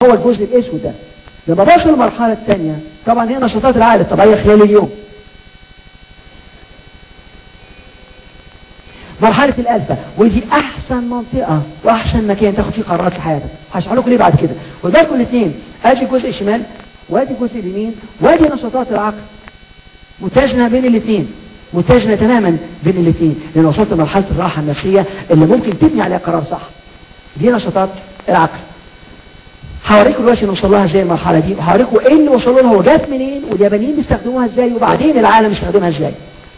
هو الجزء الاسود ده لما بوصل للمرحله الثانيه طبعا هي نشاطات العقل الطبيعيه خلال اليوم مرحلة الألفة ودي أحسن منطقة وأحسن مكان تاخد فيه قرارات في حياتك هشرح لكم ليه بعد كده وذلكم الاثنين أدي الجزء الشمال وأدي الجزء اليمين وأدي نشاطات العقل متزنة بين الاثنين متزنة تماما بين الاثنين لأن وصلت لمرحلة الراحة النفسية اللي ممكن تبني عليها قرار صح دي نشاطات العقل هوريكم دلوقتي نوصل لها ازاي المرحله دي وهوريكم ايه اللي وصلوا لها وجات منين واليابانيين بيستخدموها ازاي وبعدين العالم يستخدمها ازاي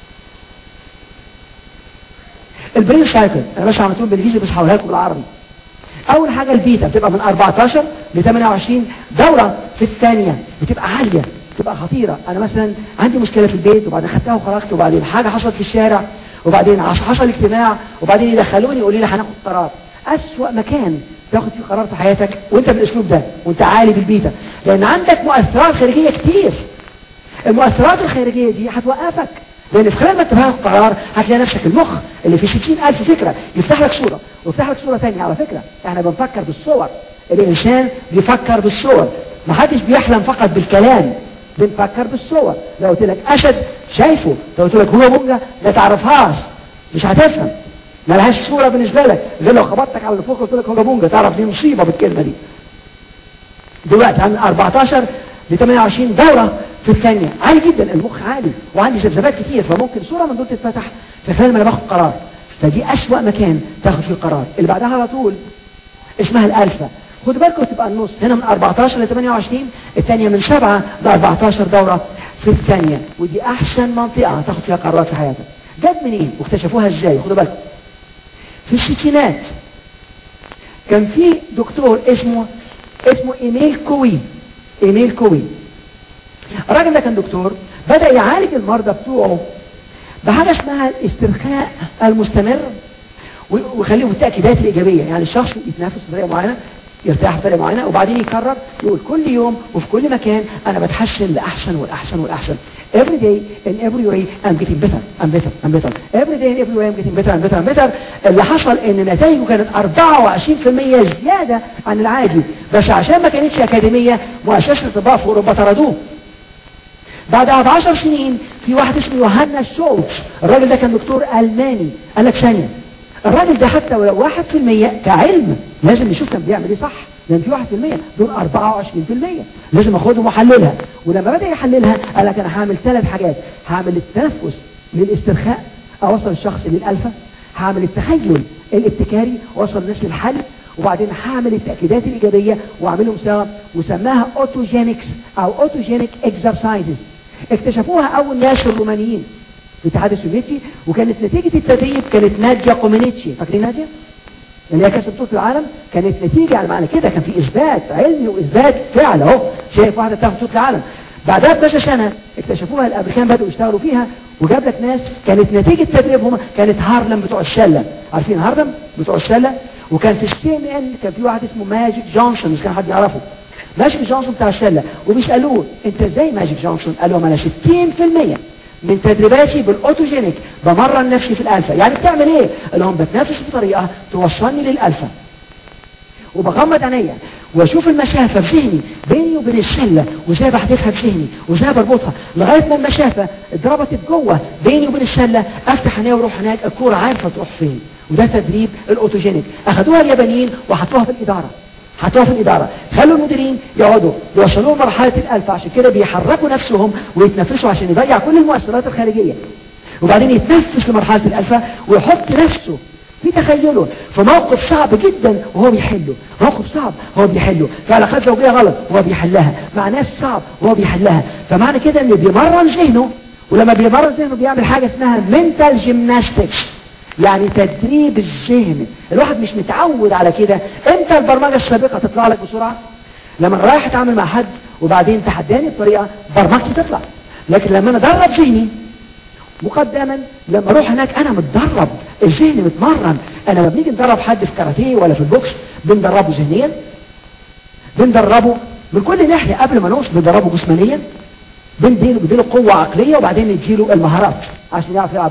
البرين سايكل انا بس عملتهم بالانجليزي بس هقولها لكم بالعربي اول حاجه البيتا بتبقى من 14 ل 28 دوره في الثانيه بتبقى عاليه بتبقى خطيره انا مثلا عندي مشكله في البيت وبعدين خدتها وخرجت وبعدين حاجه حصلت في الشارع وبعدين حصل اجتماع وبعدين يدخلوني يقولوا لي هناخد قرار اسوأ مكان تاخد فيه قرار في حياتك وانت بالاسلوب ده وانت عالي بالبيتا لان عندك مؤثرات خارجيه كتير المؤثرات الخارجيه دي هتوقفك لان في خلال ما انت بتاخد قرار هتلاقي نفسك المخ اللي فيه 60000 فكره يفتح لك صوره ويفتح لك صوره ثانيه على فكره احنا بنفكر بالصور الانسان بيفكر بالصور ما حدش بيحلم فقط بالكلام بنفكر بالصور لو قلت لك اسد شايفه لو قلت لك هو بونجا ما تعرفهاش مش هتفهم ما لهاش صوره بالنسبه لك غير لو خبطتك على اللي فوق قلت لك هو بونجا تعرف دي مصيبه بالكلمه دي دلوقتي عن 14 ل 28 دوره في الثانيه عالي جدا المخ عالي وعندي ذبذبات كتير فممكن صوره من دول تتفتح في خلال ما انا باخد قرار فدي اسوأ مكان تاخد فيه القرار اللي بعدها على طول اسمها الالفا خدوا بالكم تبقى النص هنا من 14 ل 28 الثانيه من 7 ل 14 دوره في الثانيه ودي احسن منطقه تاخد فيها قرارات في حياتك جت منين واكتشفوها ازاي خدوا بالكم في الستينات كان في دكتور اسمه اسمه ايميل كوي ايميل كوي الراجل ده كان دكتور بدأ يعالج المرضى بتوعه بحاجة اسمها الاسترخاء المستمر ويخليهم التأكيدات الإيجابية يعني الشخص يتنافس بطريقة معينة يرتاح بطريقة معينة وبعدين يكرر يقول كل يوم وفي كل مكان أنا بتحسن لأحسن والأحسن والأحسن every day and every way I'm getting better I'm better I'm better every day and every way I'm getting better I'm better I'm better اللي حصل ان نتائجه كانت 24% زيادة عن العادي بس عشان ما كانتش أكاديمية مؤسسة الأطباء في أوروبا طردوه بعدها بعشر سنين في واحد اسمه يوهانا شولتز الراجل ده كان دكتور ألماني قال لك ثانية الراجل ده حتى ولو واحد في المية كعلم لازم نشوف كان بيعمل ايه صح لان في واحد في المية دول اربعة وعشرين في المية لازم اخدهم واحللها ولما بدأ يحللها قال لك انا هعمل ثلاث حاجات هعمل التنفس للاسترخاء اوصل الشخص للالفا هعمل التخيل الابتكاري اوصل الناس للحل وبعدين هعمل التأكيدات الإيجابية وأعملهم سوا وسماها أوتوجينكس أو أوتوجينيك اكسرسايزز اكتشفوها أول ناس الرومانيين في الاتحاد السوفيتي وكانت نتيجة التدريب كانت ناديا كومينيتشي فاكرين ناديا؟ اللي هي كاس بطولة العالم كانت نتيجة على معنى كده كان في إثبات علمي وإثبات فعل أهو شايف واحدة بتاخد بطولة العالم بعدها ب 12 سنة اكتشفوها الأمريكان بدأوا يشتغلوا فيها وجاب لك ناس كانت نتيجة تدريبهم كانت هارلم بتوع السلة عارفين هارلم بتوع السلة وكان في السي ان ان كان في واحد اسمه ماجيك جونسون كان حد يعرفه ماجيك جونسون بتاع السله وبيسالوه انت ازاي ماجيك جونسون قال لهم انا 60% من تدريباتي بالاوتوجينيك بمرن نفسي في الالفا يعني بتعمل ايه قال لهم بتنافس بطريقه توصلني للالفا وبغمض عينيا واشوف المسافه في ذهني بيني وبين السله وازاي بحدفها في ذهني وازاي بربطها لغايه ما المسافه اتربطت جوه بيني وبين السله افتح عينيا واروح هناك الكوره عارفه تروح فين وده تدريب الاوتوجينيك اخذوها اليابانيين وحطوها في الاداره حطوها في الاداره خلوا المديرين يقعدوا يوصلوهم مرحله الالفا عشان كده بيحركوا نفسهم ويتنفسوا عشان يضيع كل المؤثرات الخارجيه وبعدين يتنفس لمرحله الالفا ويحط نفسه في تخيله في موقف صعب جدا وهو بيحله موقف صعب هو بيحله في علاقات زوجيه غلط وهو بيحلها مع ناس صعب وهو بيحلها فمعنى كده ان بيمرن ذهنه ولما بيمرن ذهنه بيعمل حاجه اسمها منتال جيمناستكس يعني تدريب الذهن الواحد مش متعود على كده امتى البرمجه السابقه تطلع لك بسرعه لما انا رايح اتعامل مع حد وبعدين تحداني بطريقه برمجتي تطلع لكن لما انا ادرب ذهني مقدما لما اروح هناك انا متدرب الذهن متمرن انا لما بنيجي ندرب حد في كاراتيه ولا في البوكس بندربه ذهنيا بندربه من كل ناحيه قبل ما نوصل بندربه جسمانيا بنديله بديله قوه عقليه وبعدين نديله المهارات عشان يعرف يلعب بوكس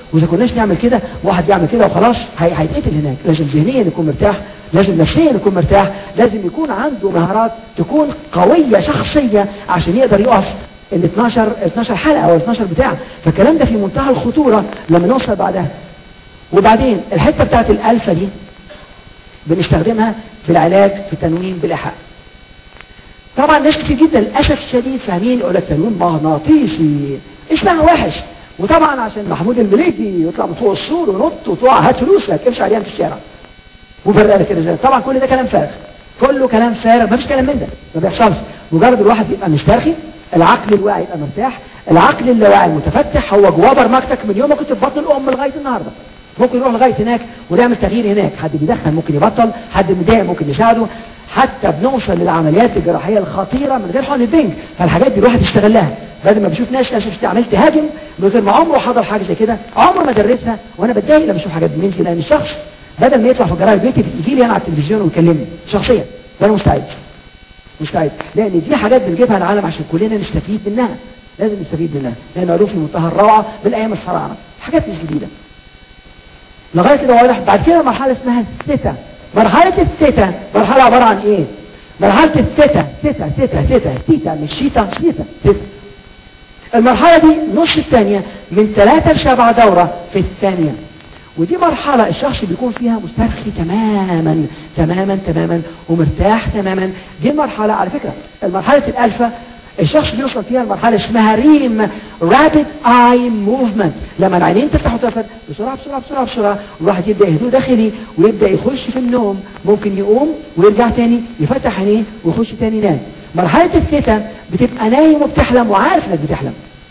واذا كناش نعمل كده واحد يعمل كده وخلاص هي- هيتقتل هناك لازم ذهنيا يكون مرتاح لازم نفسيا يكون مرتاح لازم يكون عنده مهارات تكون قويه شخصيه عشان يقدر يقف ال 12 12 حلقه او ال 12 بتاع فالكلام ده في منتهى الخطوره لما نوصل بعدها وبعدين الحته بتاعت الالفا دي بنستخدمها في العلاج في التنويم بالايحاء طبعا ناس كتير جدا للاسف الشديد فاهمين يقول لك تنويم مغناطيسي اسمها وحش وطبعا عشان محمود المليكي يطلع من فوق السور ونط وتقع هات فلوسك امشي عليها في الشارع وبرق لك كده زي طبعا كل ده كلام فارغ كله كلام فارغ مفيش كلام من ده ما بيحصلش مجرد الواحد يبقى مسترخي العقل الواعي يبقى مرتاح العقل اللاواعي المتفتح هو جواه برمجتك من يوم ما كنت في بطن الام لغايه النهارده ممكن يروح لغايه هناك ويعمل تغيير هناك حد بيدخن ممكن يبطل حد متضايق ممكن يساعده حتى بنوصل للعمليات الجراحيه الخطيره من غير حقن البنج فالحاجات دي الواحد يستغلها بدل ما بشوف ناس اسف عملت تهاجم من غير ما عمره حضر حاجه زي كده عمره ما درسها وانا بتضايق لما اشوف حاجات من دي لان الشخص بدل ما يطلع في جرايد بيتي يجي لي انا على التلفزيون ويكلمني شخصيا وانا مستعد مستعد لان دي حاجات بنجيبها العالم عشان كلنا نستفيد منها لازم نستفيد منها لان قالوا في منتهى الروعه من ايام الفراعنه حاجات مش جديده لغايه كده واضح بعد كده مرحله اسمها الثيتا مرحله الثيتا مرحله عباره عن ايه مرحله الثيتا ثيتا ثيتا ثيتا ثيتا مش شيتا ثيتا ثيتا المرحله دي نص الثانيه من ثلاثة لسبعة دوره في الثانيه ودي مرحلة الشخص بيكون فيها مسترخي تماما تماما تماما ومرتاح تماما دي المرحلة على فكرة المرحلة الألفا الشخص بيوصل فيها المرحلة اسمها ريم رابid اي موفمنت لما العينين تفتح وتقفل بسرعة بسرعة بسرعة بسرعة والواحد يبدأ هدوء داخلي ويبدأ يخش في النوم ممكن يقوم ويرجع تاني يفتح عينيه ويخش تاني ينام مرحلة الثيتا بتبقى نايم وبتحلم وعارف انك بتحلم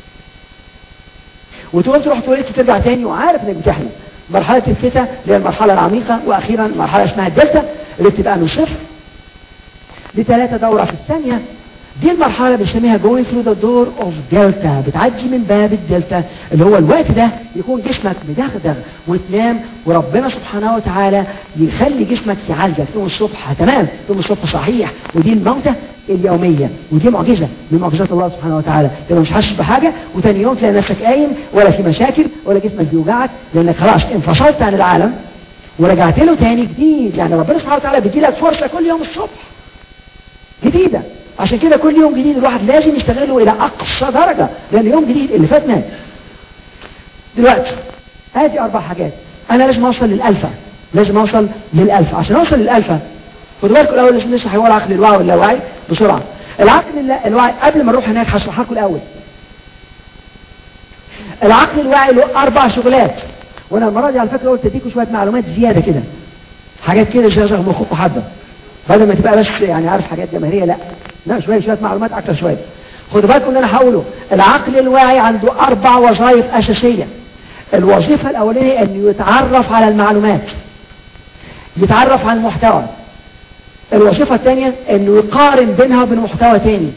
وتقوم تروح تواليت وترجع تاني وعارف انك بتحلم مرحلة الثيتا اللي هي المرحلة العميقة واخيرا مرحلة اسمها الدلتا اللي بتبقى من صفر لثلاثة دورة في الثانية دي المرحلة بنسميها going through the door of delta بتعدي من باب الدلتا اللي هو الوقت ده يكون جسمك مدغدغ وتنام وربنا سبحانه وتعالى يخلي جسمك يعالجك تقوم الصبح تمام تقوم الصبح صحيح ودي الموتة اليومية ودي معجزة من معجزات الله سبحانه وتعالى تبقى مش حاسس بحاجة وتاني يوم تلاقي نفسك قايم ولا في مشاكل ولا جسمك بيوجعك لانك خلاص انفصلت عن العالم ورجعت له تاني جديد يعني ربنا سبحانه وتعالى بيدي لك فرصة كل يوم الصبح جديدة عشان كده كل يوم جديد الواحد لازم يستغله الى اقصى درجة لان يوم جديد اللي فات مات دلوقتي ادي اربع حاجات انا لازم اوصل للالفا لازم اوصل للالفا عشان اوصل للالفا خدوا بالكم الاول لازم نشرح هو العقل الواعي واللاواعي بسرعة العقل اللا- الواعي قبل ما نروح هناك هشرحها لكم الاول العقل الواعي له اربع شغلات وانا المره دي على فكره قلت اديكم شويه معلومات زياده كده حاجات كده زي مخكم حبه بدل ما تبقى بس يعني عارف حاجات جماهيريه لا لا شويه شويه معلومات اكتر شويه خدوا بالكم ان انا هقوله العقل الواعي عنده اربع وظائف اساسيه الوظيفه الاولانيه انه يتعرف على المعلومات يتعرف على المحتوى الوظيفه الثانيه انه يقارن بينها وبين محتوى تاني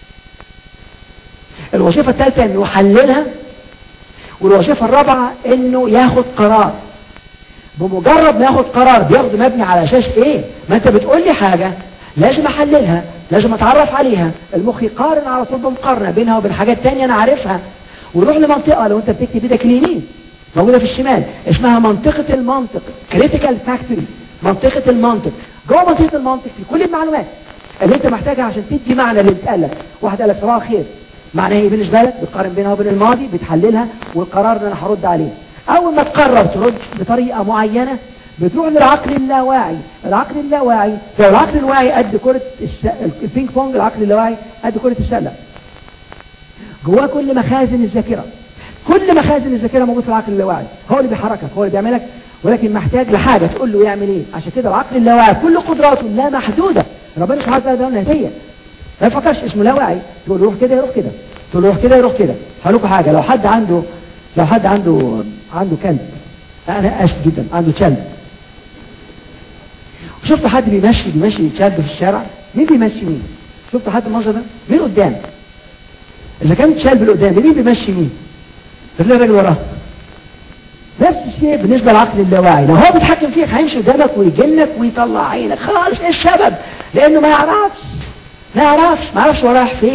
الوظيفه الثالثه انه يحللها والوظيفه الرابعه انه ياخد قرار بمجرد ما ياخد قرار بياخد مبني على اساس ايه ما انت بتقول لي حاجة لازم احللها لازم اتعرف عليها المخ يقارن على طول بمقارنة بينها وبين حاجات تانية انا عارفها ويروح لمنطقة لو انت بتكتب ايدك اليمين موجودة في الشمال اسمها منطقة المنطق كريتيكال فاكتوري منطقة المنطق جوه منطقة المنطق في كل المعلومات اللي انت محتاجها عشان تدي معنى اللي اتقال لك واحد قال لك صباح الخير معناها ايه بالنسبة لك بتقارن بينها وبين الماضي بتحللها والقرار اللي انا هرد عليه اول ما تقرر ترد بطريقة معينة بتروح للعقل اللاواعي العقل اللاواعي لو العقل الواعي قد كرة الس... البينج بونج العقل اللاواعي قد كرة السلة جواه كل مخازن الذاكرة كل مخازن الذاكرة موجود في العقل اللاواعي هو اللي بيحركك هو اللي بيعملك ولكن محتاج لحاجة تقول له يعمل ايه عشان كده العقل اللاواعي كل قدراته لا محدودة ربنا سبحانه وتعالى ده لنا هدية ما يفكرش اسمه لاواعي تقول له روح كده يروح كده تقول له روح كده يروح كده هقول لكم حاجة لو حد عنده لو حد عنده عنده كلب انا اسف جدا عنده كلب وشفت حد بيمشي بيمشي كلب في الشارع مين بيمشي مين شفت حد المنظر ده مين قدام اذا كان كلب اللي قدام مين بيمشي مين تلاقي الراجل وراه نفس الشيء بالنسبة للعقل اللاواعي لو هو بيتحكم فيك هيمشي قدامك ويجنك ويطلع عينك خالص ايه السبب لانه ما يعرفش ما يعرفش ما يعرفش هو رايح فين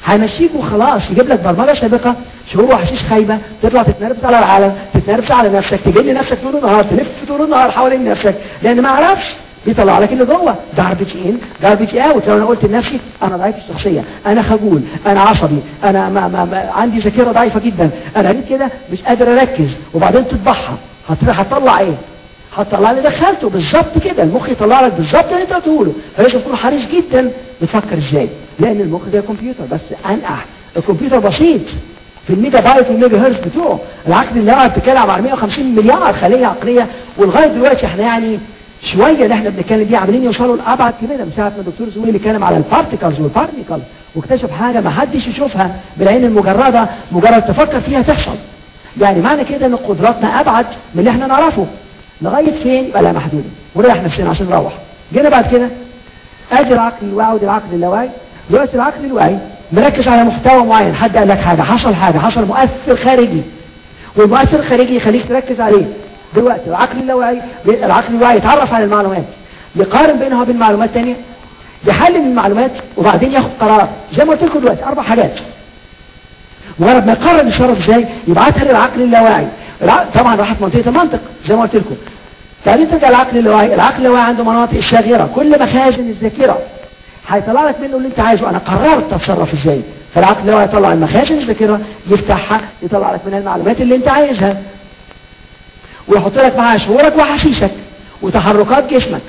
هيمشيك وخلاص يجيب لك برمجه سابقه شعور وحشيش خايبه تطلع تتنرفز على العالم تتنرفز على نفسك تجن نفسك طول النهار تلف طول النهار حوالين نفسك لان ما عرفش بيطلع لك اللي جوه جاربج ان جاربج اوت لو انا قلت لنفسي انا ضعيف الشخصيه انا خجول انا عصبي انا ما ما ما عندي ذاكره ضعيفه جدا انا جيت كده مش قادر اركز وبعدين تطبعها هت- هتطلع ايه هتطلع اللي دخلته بالظبط كده المخ يطلع لك بالظبط اللي انت قلته له فلازم تكون حريص جدا بتفكر ازاي لان المخ زي الكمبيوتر بس انقح الكمبيوتر بسيط في الميجا بايت والميجا هرتز بتوعه العقل اللاواعي بتتكلم على 150 مليار خليه عقليه ولغايه دلوقتي احنا يعني شويه اللي احنا بنتكلم دي عاملين يوصلوا لابعد كده من ساعه ما الدكتور زويل اتكلم على البارتيكلز والبارتيكلز واكتشف حاجه ما حدش يشوفها بالعين المجرده مجرد تفكر فيها تحصل يعني معنى كده ان قدراتنا ابعد من اللي احنا نعرفه لغايه فين يبقى لها محدوده ونريح نفسنا عشان نروح جينا بعد كده ادي العقل الواعي ودي العقل اللاواعي دلوقتي العقل الواعي مركز على محتوى معين حد قال لك حاجه حصل حاجه حصل مؤثر خارجي والمؤثر الخارجي يخليك تركز عليه دلوقتي العقل اللاواعي العقل الواعي يتعرف على المعلومات يقارن بينها وبين معلومات تانية يحلل المعلومات وبعدين ياخد قرار زي ما قلت لكم دلوقتي اربع حاجات مجرد ما يقرر يتصرف ازاي يبعتها للعقل اللاواعي الع- طبعا راحت منطقه المنطق زي ما قلت لكم بعدين ترجع العقل اللاواعي العقل اللاواعي عنده مناطق الشاغره كل مخازن الذاكره هيطلع لك منه اللي انت عايزه انا قررت اتصرف ازاي فالعقل اللاواعي يطلع المخازن الذاكره يفتحها يطلع لك منها المعلومات اللي انت عايزها ويحط لك معاها شعورك واحاسيسك وتحركات جسمك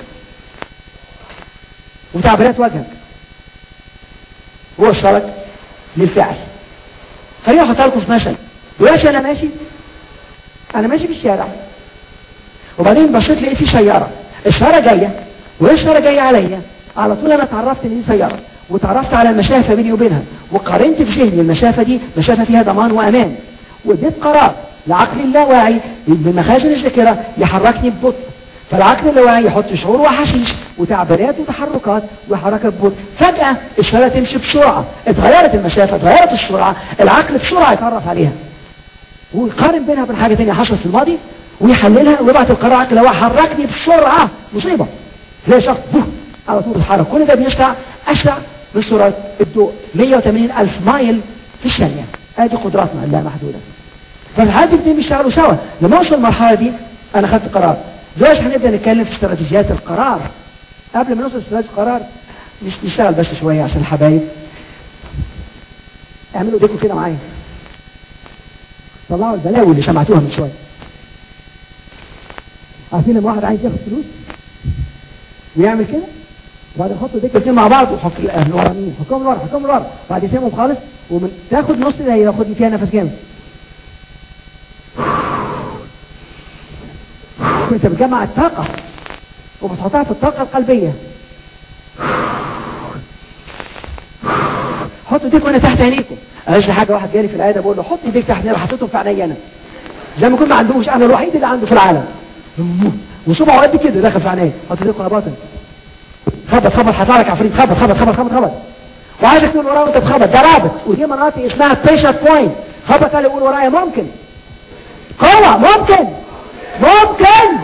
وتعبيرات وجهك ووصلك للفعل خليني احط لكم في مثل دلوقتي انا ماشي انا ماشي في الشارع وبعدين بصيت لقيت في سياره السياره جايه وهي السياره جايه عليا على طول انا اتعرفت ان دي سياره وتعرفت على المسافه بيني وبينها وقارنت في ذهني المسافه دي مسافه فيها ضمان وامان واديت قرار لعقل اللاواعي بمخازن الذاكره يحركني ببطء فالعقل اللاواعي يحط شعور واحاسيس وتعبيرات وتحركات وحركه ببطء فجاه السياره تمشي بسرعه اتغيرت المسافه اتغيرت السرعه العقل بسرعه يتعرف عليها ويقارن بينها وبين حاجه ثانيه حصلت في الماضي ويحللها ويبعت القرار عقل لو حركني بسرعه مصيبه تلاقي شخص فوه على طول اتحرك كل ده بيسرع اسرع من سرعه الضوء 180 الف مايل في الثانيه ادي قدراتنا اللامحدوده فالحاجات دي الاثنين بيشتغلوا سوا لما اوصل المرحله دي انا خدت قرار دلوقتي هنبدا نتكلم في استراتيجيات القرار قبل ما نوصل لاستراتيجيه القرار نش- نشتغل بس شويه عشان الحبايب اعملوا ايديكم كده معايا طلعوا البلاوي اللي سمعتوها من شويه عارفين لما واحد عايز ياخد فلوس ويعمل كده وبعدين يحط ايديك الاثنين مع بعض وحط لورا مين حطهم لورا حطهم لورا بعد يسيبهم خالص ومن تاخد نص دقيقه ياخد فيها نفس جامد وانت بتجمع الطاقه وبتحطها في الطاقه القلبيه حط ايديك وانا تحت عينيكم قالش حاجه واحد جالي في العياده بقول له حط ايديك تحت عيني حطيتهم في عيني انا زي ما يكون ما عندوش انا الوحيد اللي عنده في العالم وصبعه قد كده داخل في عينيه حط ايديك على باطن خبط خبط هيطلع لك عفريت خبط خبط خبط خبط خبط وعايزك تقول ورايا وانت بتخبط ده رابط ودي مناطق اسمها بريشر بوينت خبط عليه وقول ورايا ممكن قوة ممكن ممكن